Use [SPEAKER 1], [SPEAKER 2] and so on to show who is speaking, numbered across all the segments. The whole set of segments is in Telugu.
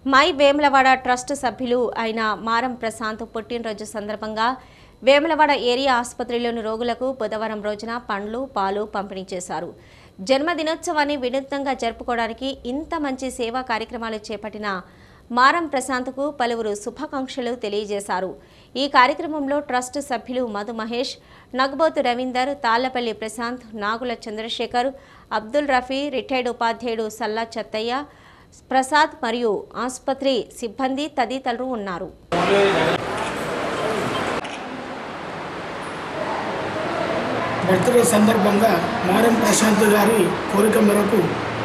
[SPEAKER 1] మై వేములవాడ ట్రస్ట్ సభ్యులు అయిన మారం ప్రశాంత్ పుట్టినరోజు సందర్భంగా వేములవాడ ఏరియా ఆసుపత్రిలోని రోగులకు బుధవారం రోజున పండ్లు పాలు పంపిణీ చేశారు జన్మదినోత్సవాన్ని వినూత్నంగా జరుపుకోవడానికి ఇంత మంచి సేవా కార్యక్రమాలు చేపట్టిన మారం ప్రశాంత్కు పలువురు శుభాకాంక్షలు తెలియజేశారు ఈ కార్యక్రమంలో ట్రస్ట్ సభ్యులు మధు మహేష్ నగ్బోతు రవీందర్ తాళ్లపల్లి ప్రశాంత్ నాగుల చంద్రశేఖర్ అబ్దుల్ రఫీ రిటైర్డ్ ఉపాధ్యాయుడు సల్లా చత్తయ్య ప్రసాద్ మరియు ఆసుపత్రి సిబ్బంది తదితరులు ఉన్నారు
[SPEAKER 2] బర్త్డే సందర్భంగా మారం ప్రశాంత్ గారి కోరిక మేరకు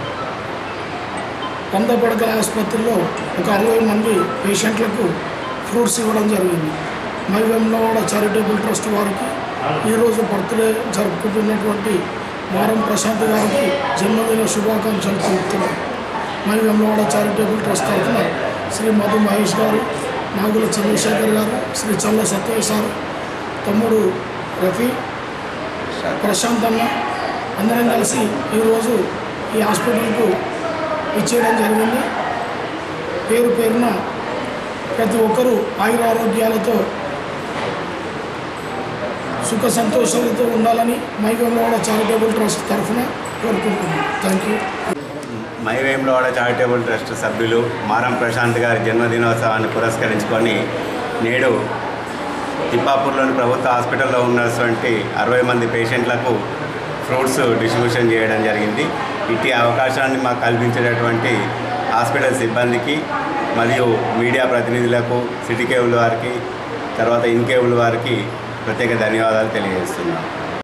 [SPEAKER 2] వంద పడకల ఆసుపత్రిలో ఒక అరవై మంది పేషెంట్లకు ఫ్రూట్స్ ఇవ్వడం జరిగింది మై వెమ్లవాడ చారిటబుల్ ట్రస్ట్ వారికి ఈరోజు బర్త్డే జరుపుకుంటున్నటువంటి మారం ప్రశాంత్ గారికి జన్మదిన శుభాకాంక్షలు తెలుపుతున్నాం మై వెమ్లవాడ చారిటబుల్ ట్రస్ట్ తరఫున శ్రీ మధు మహేష్ గారు నాగుల చంద్రశేఖర్ గారు శ్రీ చల్ల సత్య సార్ తమ్ముడు రఫీ ప్రశాంత్ అన్న అందరం కలిసి ఈరోజు ఈ హాస్పిటల్కు ఇచ్చేయడం జరిగింది పేరు పేరున ప్రతి ఒక్కరూ ఆయుర ఆరోగ్యాలతో సుఖ సంతోషాలతో ఉండాలని మైగంలోడ చారిటబుల్ ట్రస్ట్ తరఫున కోరుకుంటున్నాను థ్యాంక్ యూ
[SPEAKER 3] మైవేంలోవాడ చారిటబుల్ ట్రస్ట్ సభ్యులు మారం ప్రశాంత్ గారి జన్మదినోత్సవాన్ని పురస్కరించుకొని నేడు తిప్పాపూర్లోని ప్రభుత్వ హాస్పిటల్లో ఉన్నటువంటి అరవై మంది పేషెంట్లకు ఫ్రూట్స్ డిస్ట్రిబ్యూషన్ చేయడం జరిగింది ఇట్టి అవకాశాన్ని మాకు కల్పించేటటువంటి హాస్పిటల్ సిబ్బందికి మరియు మీడియా ప్రతినిధులకు సిటీ కేబుల్ వారికి తర్వాత ఇన్ కేబుల్ వారికి ప్రత్యేక ధన్యవాదాలు తెలియజేస్తున్నాను